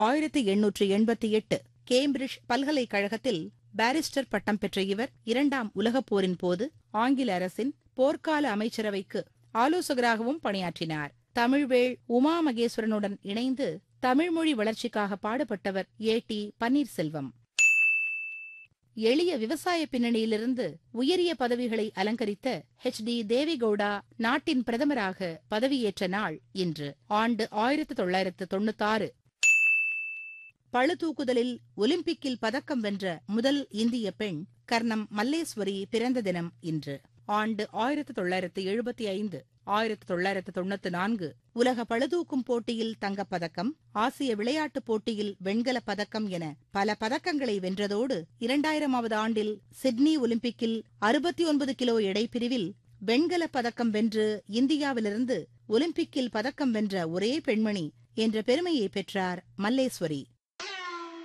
ஆயிரத்தி எண்ணூற்று எண்பத்தி எட்டு கேம்பிரிட்ஜ் பல்கலைக்கழகத்தில் பாரிஸ்டர் பட்டம் பெற்ற இவர் இரண்டாம் உலகப் போரின் போது ஆங்கில அரசின் போர்க்கால அமைச்சரவைக்கு ஆலோசகராகவும் பணியாற்றினார் தமிழ்வேள் உமா மகேஸ்வரனுடன் இணைந்து தமிழ்மொழி வளர்ச்சிக்காக பாடுபட்டவர் ஏ டி பன்னீர்செல்வம் எளிய விவசாய பின்னணியிலிருந்து உயரிய பதவிகளை அலங்கரித்த ஹெச் டி தேவிகவுடா நாட்டின் பிரதமராக பதவியேற்ற நாள் இன்று ஆண்டு ஆயிரத்து தொள்ளாயிரத்து தொண்ணூத்தாறு பளுதூக்குதலில் ஒலிம்பிக்கில் பதக்கம் வென்ற முதல் இந்திய பெண் கர்ணம் மல்லேஸ்வரி பிறந்த தினம் இன்று ஆண்டு ஆயிரத்து தொள்ளாயிரத்து எழுபத்தி ஐந்து ஆயிரத்து தொள்ளாயிரத்து தொண்ணூத்தி நான்கு உலக பளுதூக்கும் போட்டியில் தங்கப்பதக்கம் ஆசிய விளையாட்டுப் போட்டியில் வெண்கலப் பதக்கம் என பல பதக்கங்களை வென்றதோடு இரண்டாயிரமாவது ஆண்டில் சிட்னி ஒலிம்பிக்கில் அறுபத்தி ஒன்பது கிலோ எடைப்பிரிவில் வெண்கலப் பதக்கம் வென்று இந்தியாவிலிருந்து ஒலிம்பிக்கில் பதக்கம் வென்ற ஒரே பெண்மணி என்ற பெருமையை பெற்றார் மல்லேஸ்வரி